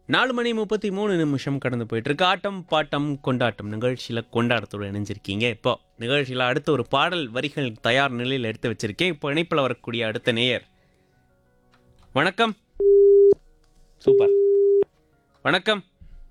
நாலு மணி முப்பத்தி மூணு நிமிஷம் கடந்து போயிட்டு இருக்கு ஆட்டம் பாட்டம் கொண்டாட்டம் நிகழ்ச்சியில் கொண்டாட்டத்தோடு இணைஞ்சிருக்கீங்க இப்போ நிகழ்ச்சியில் அடுத்த ஒரு பாடல் வரிகள் தயார் நிலையில் எடுத்து வச்சிருக்கேன் இப்போ இணைப்பில் வரக்கூடிய அடுத்த நேயர் வணக்கம் சூப்பர் வணக்கம்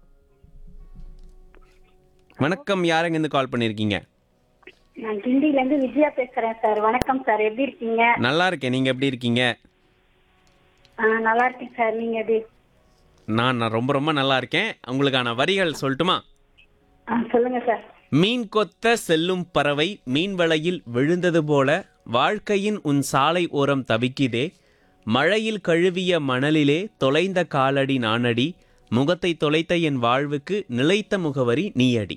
வணக்கம் யாருங்க இருந்து கால் பண்ணியிருக்கீங்க நான் கிண்டில இருந்து விஜயா பேசுறேன் சார் வணக்கம் சார் எப்படி இருக்கீங்க நல்லா இருக்கேன் நீங்கள் எப்படி இருக்கீங்க ஆ, நல்லா இருக்கேன் சார் நீங்க எப்படி நான் நான் ரொம்ப ரொம்ப நல்லா இருக்கேன் உங்களுக்கான வரிகள் சொல்லட்டுமா ஆ, சொல்லுங்க சார் மீன் கொத்த செல்லும் பறவை மீன் வலையில் விழுந்தது போல வாழ்க்கையின் உன் சாலை ஓரம் தவிக்குதே மழையில் கழுவிய மணலிலே தொலைந்த காலடி நானடி முகத்தை தொலைத்த என் வாழ்வுக்கு நிலைத்த முகவரி நீயடி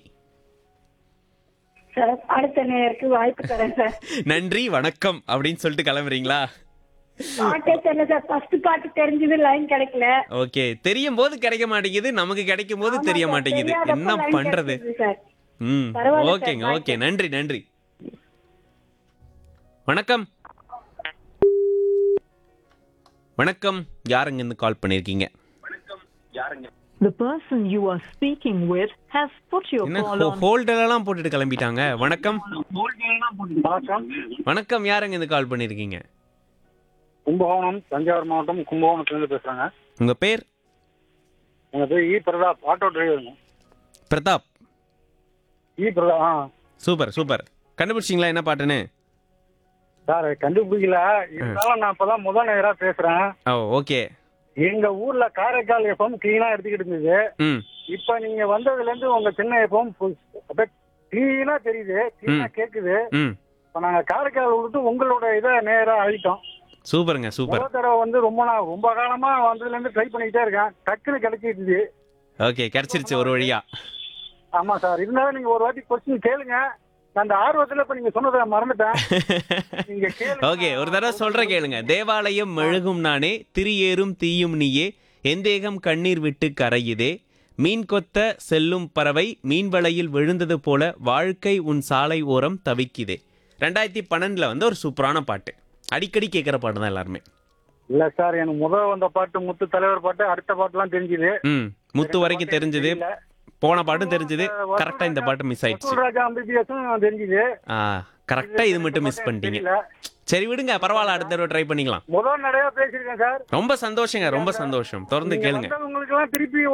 சார் அடுத்த நேருக்கு வாய்ப்பு தரேன் சார் நன்றி வணக்கம் அப்படின்னு சொல்லிட்டு கிளம்புறீங்களா பாட்டே தெரியல சார் ஃபர்ஸ்ட் பாட்டு தெரிஞ்சது லைன் கிடைக்கல ஓகே தெரியும் போது கிடைக்க மாட்டேங்குது நமக்கு கிடைக்கும் போது ஆமா தெரிய சார், மாட்டேங்குது தெரியாதப்ப என்ன line பண்றது கிடைச்சது சார் ம் பரவாயில்ல சார், ஓகேங்க bye ஓகே நன்றி நன்றி வணக்கம் வணக்கம் யாருங்க இருந்து கால் பண்ணிருக்கீங்க The person you are speaking with has put your என்ன call on ஹோல்டெல்லாம் போட்டுட்டு கிளம்பிட்டாங்க வணக்கம் வணக்கம் வணக்கம் யாருங்க இருந்து கால் பண்ணிருக்கீங்க கும்பகோணம் தஞ்சாவூர் மாவட்டம் கும்பகோணத்துலேருந்து பேசுகிறேங்க உங்க பேர் எங்கள் பேர் இ பிரதாப் ஆட்டோ டிரைவருங்க பிரதாப் இ பிரதாப் ஆ சூப்பர் சூப்பர் கண்டுபிடிச்சிங்களா என்ன பாட்டுன்னு சார் கண்டுபிடிக்கல இருந்தாலும் நான் இப்போதான் முதல் நேராக பேசுகிறேன் ஓ ஓகே எங்கள் ஊரில் காரைக்கால் எஃப்எம் க்ளீனாக எடுத்துக்கிட்டு இருந்தது ம் இப்போ நீங்கள் வந்ததுலேருந்து உங்கள் சின்ன எஃப்எம் அப்படியே க்ளீனாக தெரியுது க்ளீனாக கேட்குது ம் இப்போ நாங்கள் காரைக்கால் விட்டு உங்களோட இதை நேராக அழிட்டோம் சூப்பருங்க சூப்பர் முதல் தடவை வந்து ரொம்ப நான் ரொம்ப காலமாக வந்ததுலேருந்து ட்ரை பண்ணிக்கிட்டே இருக்கேன் டக்குன்னு கிடைச்சிருச்சு ஓகே கிடைச்சிருச்சு ஒரு வழியா ஆமா சார் இருந்தாலும் நீங்க ஒரு வாட்டி கொஸ்டின் கேளுங்க நான் அந்த ஆர்வத்துல இப்ப நீங்க சொன்னதை மறந்துட்டேன் நீங்க கேளுங்க ஓகே ஒரு தடவை சொல்ற கேளுங்க தேவாலயம் மெழுகும் நானே திரியேறும் தீயும் நீயே எந்தேகம் கண்ணீர் விட்டு கரையுதே மீன் கொத்த செல்லும் பறவை மீன் வலையில் விழுந்தது போல வாழ்க்கை உன் சாலை ஓரம் தவிக்குதே ரெண்டாயிரத்தி பன்னெண்டுல வந்து ஒரு சூப்பரான பாட்டு அடிக்கடி கேட்குற பாட்டு தான் எல்லாருமே இல்ல சார் எனக்கு முதல் வந்த பாட்டு முத்து தலைவர் பாட்டு அடுத்த பாட்டுலாம் தெரிஞ்சுது ம் முத்து வரைக்கும் தெரிஞ்சது போன பாட்டும் தெரிஞ்சது கரெக்டாக இந்த பாட்டு மிஸ் ஆயிடுச்சு வசூல் ராஜா அம்பிபிஎஸும் தெரிஞ்சுது ஆ கரெக்டாக இது மட்டும் மிஸ் பண்ணிட்டீங்க தெரியல. சரி விடுங்க பரவாயில்ல அடுத்த தடவை ட்ரை பண்ணிக்கலாம் முதல் நிறைய பேசியிருக்கேன் சார் ரொம்ப சந்தோஷங்க ரொம்ப சந்தோஷம் தொடர்ந்து கேளுங்க உங்களுக்கு எல்லாம் திருப்பி